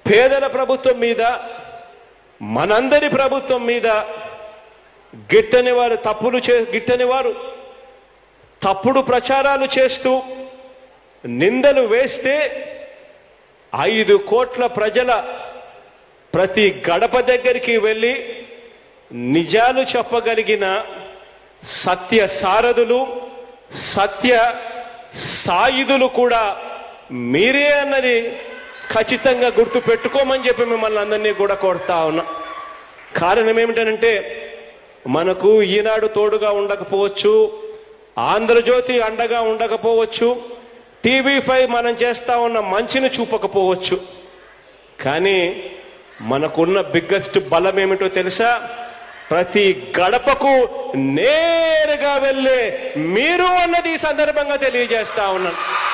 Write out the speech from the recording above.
పేదల ప్రభుత్వం మీద మనందరి ప్రభుత్వం మీద గిట్టని వారు తప్పులు చే గిట్టని వారు తప్పుడు ప్రచారాలు చేస్తూ నిందలు వేస్తే ఐదు కోట్ల ప్రజల ప్రతి గడప దగ్గరికి వెళ్ళి నిజాలు చెప్పగలిగిన సత్య సారథులు సత్య సాయుధులు కూడా మీరే అన్నది ఖచ్చితంగా గుర్తు పెట్టుకోమని చెప్పి మిమ్మల్ని అందరినీ కూడా కోరుతా ఉన్నా కారణం ఏమిటనంటే మనకు ఈనాడు తోడుగా ఉండకపోవచ్చు ఆంధ్రజ్యోతి అండగా ఉండకపోవచ్చు టీవీ ఫైవ్ మనం చేస్తా ఉన్న మంచిని చూపకపోవచ్చు కానీ మనకున్న బిగ్గెస్ట్ బలం ఏమిటో తెలుసా ప్రతి గడపకు నేరుగా వెళ్ళే మీరు అన్నది ఈ సందర్భంగా తెలియజేస్తా ఉన్నాను